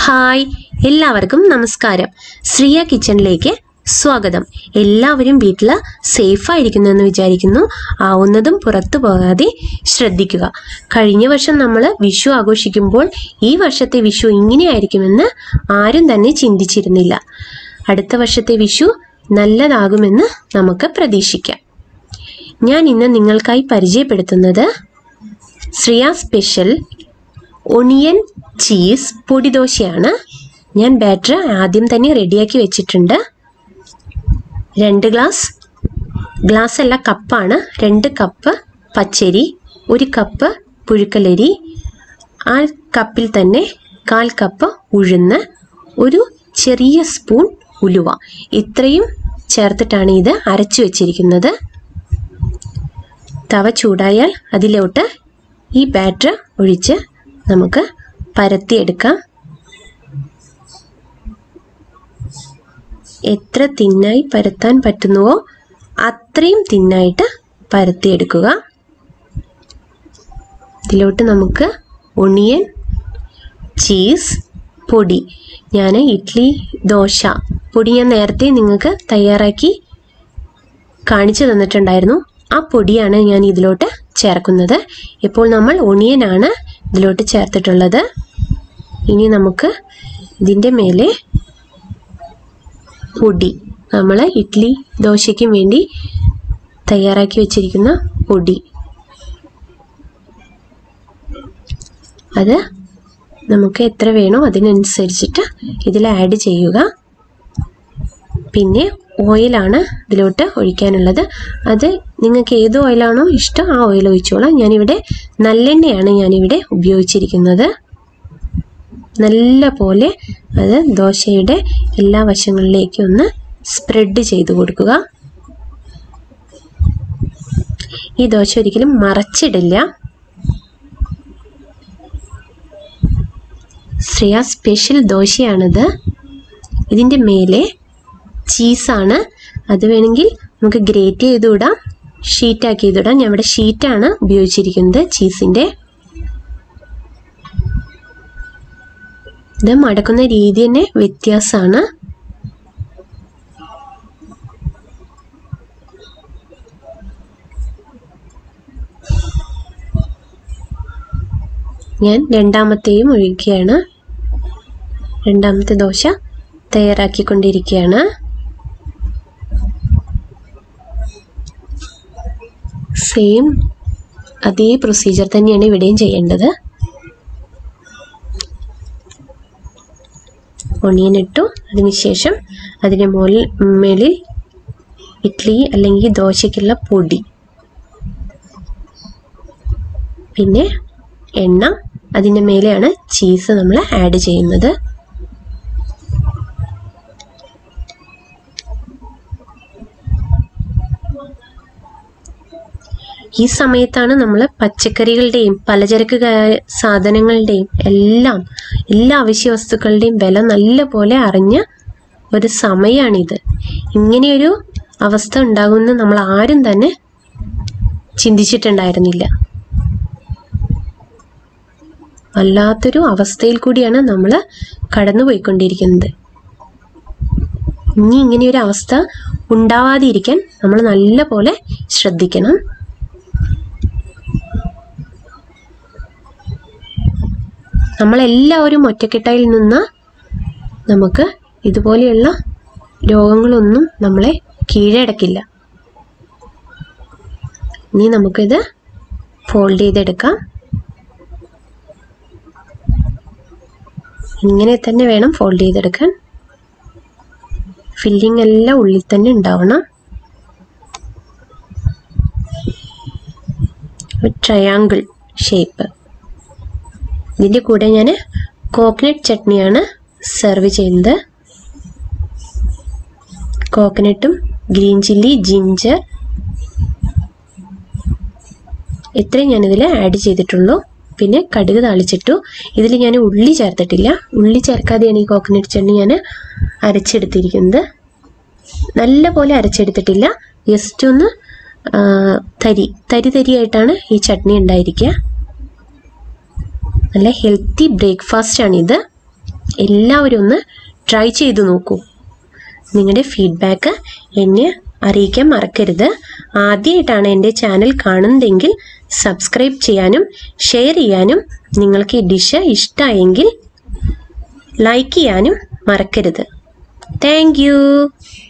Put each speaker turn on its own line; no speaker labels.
hi എല്ലാവർക്കും നമസ്കാരം ശ്രീയ കിച്ചണിലേക്ക് സ്വാഗതം എല്ലാവരും വീട്ടിൽ സേഫായിരിക്കുന്നു എന്ന് വിചാരിക്കുന്നു ആവുന്നതും പുറത്തു പോകാതെ ശ്രദ്ധിക്കുക കഴിഞ്ഞ വർഷം നമ്മൾ വിഷു ആഘോഷിക്കുമ്പോൾ ഈ വർഷത്തെ വിഷു ഇങ്ങനെയായിരിക്കുമെന്ന് ആരും തന്നെ ചിന്തിച്ചിരുന്നില്ല അടുത്ത വർഷത്തെ വിഷു നല്ലതാകുമെന്ന് നമുക്ക് പ്രതീക്ഷിക്കാം ഞാൻ ഇന്ന് നിങ്ങൾക്കായി പരിചയപ്പെടുത്തുന്നത് ശ്രിയ സ്പെഷ്യൽ ഒണിയൻ ചീസ് പൊടിദോശയാണ് ഞാൻ ബാറ്റർ ആദ്യം തന്നെ റെഡിയാക്കി വെച്ചിട്ടുണ്ട് രണ്ട് ഗ്ലാസ് ഗ്ലാസ് അല്ല കപ്പാണ് രണ്ട് കപ്പ് പച്ചരി ഒരു കപ്പ് പുഴുക്കലരി ആ കപ്പിൽ തന്നെ കാൽ കപ്പ് ഉഴുന്ന് ഒരു ചെറിയ സ്പൂൺ ഉലുവ ഇത്രയും ചേർത്തിട്ടാണ് ഇത് അരച്ചു വെച്ചിരിക്കുന്നത് തവ ചൂടായാൽ അതിലോട്ട് ഈ ബാറ്റർ ഒഴിച്ച് നമുക്ക് പരത്തിയെടുക്കാം എത്ര തിന്നായി പരത്താൻ പറ്റുന്നുവോ അത്രയും തിന്നായിട്ട് പരത്തിയെടുക്കുക ഇതിലോട്ട് നമുക്ക് ഒണിയൻ ചീസ് പൊടി ഞാൻ ഇഡ്ഡലി ദോശ പൊടി ഞാൻ നേരത്തെ നിങ്ങൾക്ക് തയ്യാറാക്കി കാണിച്ചു തന്നിട്ടുണ്ടായിരുന്നു ആ പൊടിയാണ് ഞാൻ ഇതിലോട്ട് ചേർക്കുന്നത് ഇപ്പോൾ നമ്മൾ ഒണിയനാണ് ഇതിലോട്ട് ചേർത്തിട്ടുള്ളത് ഇനി നമുക്ക് ഇതിൻ്റെ മേലെ പൊടി നമ്മൾ ഇഡ്ഡലി ദോശയ്ക്കും വേണ്ടി തയ്യാറാക്കി വെച്ചിരിക്കുന്ന പൊടി അത് നമുക്ക് എത്ര വേണോ അതിനനുസരിച്ചിട്ട് ഇതിൽ ആഡ് ചെയ്യുക പിന്നെ ഓയിലാണ് ഇതിലോട്ട് ഒഴിക്കാനുള്ളത് അത് നിങ്ങൾക്ക് ഏത് ഓയിലാണോ ഇഷ്ടം ആ ഓയിൽ ഒഴിച്ചോളാം ഞാനിവിടെ നല്ലെണ്ണയാണ് ഞാനിവിടെ ഉപയോഗിച്ചിരിക്കുന്നത് നല്ല പോലെ അത് ദോശയുടെ എല്ലാ വശങ്ങളിലേക്കും ഒന്ന് സ്പ്രെഡ് ചെയ്ത് കൊടുക്കുക ഈ ദോശ ഒരിക്കലും മറച്ചിടില്ല ശ്രേയ സ്പെഷ്യൽ ദോശയാണിത് ഇതിൻ്റെ മേലെ ചീസാണ് അത് വേണമെങ്കിൽ നമുക്ക് ഗ്രേറ്റ് ചെയ്തുവിടാം ഷീറ്റാക്കി ചെയ്തിടാം ഞാൻ ഇവിടെ ഷീറ്റാണ് ഉപയോഗിച്ചിരിക്കുന്നത് ചീസിൻ്റെ ഇത് മടക്കുന്ന രീതി തന്നെ വ്യത്യാസമാണ് ഞാൻ രണ്ടാമത്തെയും ഒഴിക്കുകയാണ് രണ്ടാമത്തെ ദോശ തയ്യാറാക്കിക്കൊണ്ടിരിക്കുകയാണ് സെയിം അതേ പ്രൊസീജിയർ തന്നെയാണ് ഇവിടെയും ചെയ്യേണ്ടത് ഒണിയൻ ഇട്ടു അതിനുശേഷം അതിന് മുകളിൽ മേളിൽ ഇഡ്ഡലി അല്ലെങ്കിൽ ദോശയ്ക്കുള്ള പൊടി പിന്നെ എണ്ണ അതിൻ്റെ മേലെയാണ് ചീസ് നമ്മൾ ആഡ് ചെയ്യുന്നത് ഈ സമയത്താണ് നമ്മൾ പച്ചക്കറികളുടെയും പലചരക്ക് കാ- സാധനങ്ങളുടെയും എല്ലാം എല്ലാ അവശ്യ വസ്തുക്കളുടെയും വില നല്ല പോലെ അറിഞ്ഞ ഒരു സമയമാണിത് ഇങ്ങനെയൊരു അവസ്ഥ ഉണ്ടാകുമെന്ന് നമ്മൾ ആരും തന്നെ ചിന്തിച്ചിട്ടുണ്ടായിരുന്നില്ല വല്ലാത്തൊരു അവസ്ഥയിൽ കൂടിയാണ് നമ്മൾ കടന്നുപോയിക്കൊണ്ടിരിക്കുന്നത് ഇനി ഇങ്ങനെയൊരു അവസ്ഥ ഉണ്ടാവാതിരിക്കാൻ നമ്മൾ നല്ല പോലെ ശ്രദ്ധിക്കണം നമ്മളെല്ലാവരും ഒറ്റക്കെട്ടായിൽ നിന്ന് നമുക്ക് ഇതുപോലെയുള്ള രോഗങ്ങളൊന്നും നമ്മളെ കീഴടക്കില്ല ഇനി നമുക്കിത് ഫോൾഡ് ചെയ്തെടുക്കാം ഇങ്ങനെ തന്നെ വേണം ഫോൾഡ് ചെയ്തെടുക്കാൻ ഫില്ലിംഗ് എല്ലാം ഉള്ളിൽ തന്നെ ഉണ്ടാവണം ട്രയാങ്കിൾ ഷേപ്പ് ഇതിൻ്റെ കൂടെ ഞാൻ കോക്കനട്ട് ചട്നിയാണ് സെർവ് ചെയ്യുന്നത് കോക്കനട്ടും ഗ്രീൻ ചില്ലി ജിഞ്ചർ ഇത്രയും ഞാനിതിൽ ആഡ് ചെയ്തിട്ടുള്ളൂ പിന്നെ കടുക് താളിച്ചിട്ടു ഇതിൽ ഞാൻ ഉള്ളി ചേർത്തിട്ടില്ല ഉള്ളി ചേർക്കാതെയാണ് ഈ കോക്കനട്ട് ചട്നി ഞാൻ അരച്ചെടുത്തിരിക്കുന്നത് നല്ല പോലെ അരച്ചെടുത്തിട്ടില്ല ജസ്റ്റ് ഒന്ന് ആ, തരി തരി തരിയായിട്ടാണ് ഈ ചട്നി ഉണ്ടായിരിക്കുക നല്ല ഹെൽത്തി ബ്രേക്ക്ഫാസ്റ്റ് ആണിത് എല്ലാവരും ഒന്ന് ട്രൈ ചെയ്ത് നോക്കൂ നിങ്ങളുടെ ഫീഡ്ബാക്ക് എന്നെ അറിയിക്കാൻ മറക്കരുത് ആദ്യമായിട്ടാണ് എൻ്റെ ചാനൽ കാണുന്നതെങ്കിൽ സബ്സ്ക്രൈബ് ചെയ്യാനും ഷെയർ ചെയ്യാനും നിങ്ങൾക്ക് ഈ ഡിഷ് ഇഷ്ടമായെങ്കിൽ ലൈക്ക് ചെയ്യാനും മറക്കരുത് താങ്ക് യു